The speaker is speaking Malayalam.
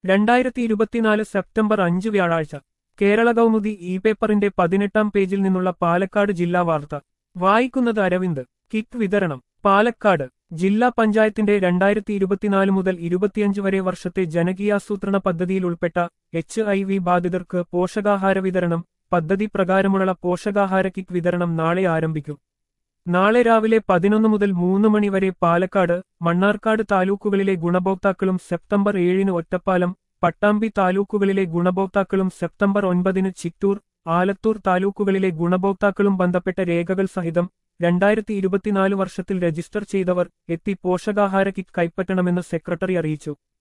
രണ്ടായിരത്തി ഇരുപത്തിനാല് സെപ്റ്റംബർ അഞ്ച് വ്യാഴാഴ്ച കേരള കൗമുദി ഇ പേപ്പറിന്റെ പതിനെട്ടാം പേജിൽ നിന്നുള്ള പാലക്കാട് ജില്ലാ വാർത്ത വായിക്കുന്നത് അരവിന്ദ് കിറ്റ് വിതരണം പാലക്കാട് ജില്ലാ പഞ്ചായത്തിന്റെ രണ്ടായിരത്തി ഇരുപത്തിനാല് മുതൽ ഇരുപത്തിയഞ്ച് വരെ വർഷത്തെ ജനകീയാസൂത്രണ പദ്ധതിയിൽ ഉൾപ്പെട്ട എച്ച് ഐ വി ബാധിതർക്ക് പോഷകാഹാര വിതരണം പദ്ധതി പ്രകാരമുള്ള പോഷകാഹാര കിറ്റ് വിതരണം നാളെ ആരംഭിക്കും നാളെ രാവിലെ പതിനൊന്ന് മുതൽ മൂന്ന് മണി വരെ പാലക്കാട് മണ്ണാർക്കാട് താലൂക്കുകളിലെ ഗുണഭോക്താക്കളും സെപ്റ്റംബർ ഏഴിന് ഒറ്റപ്പാലം പട്ടാമ്പി താലൂക്കുകളിലെ ഗുണഭോക്താക്കളും സെപ്റ്റംബർ ഒൻപതിന് ചിറ്റൂർ ആലത്തൂർ താലൂക്കുകളിലെ ഗുണഭോക്താക്കളും ബന്ധപ്പെട്ട രേഖകൾ സഹിതം രണ്ടായിരത്തി ഇരുപത്തിനാല് വർഷത്തിൽ രജിസ്റ്റർ ചെയ്തവർ എത്തി പോഷകാഹാര കിറ്റ് കൈപ്പറ്റണമെന്ന് സെക്രട്ടറി അറിയിച്ചു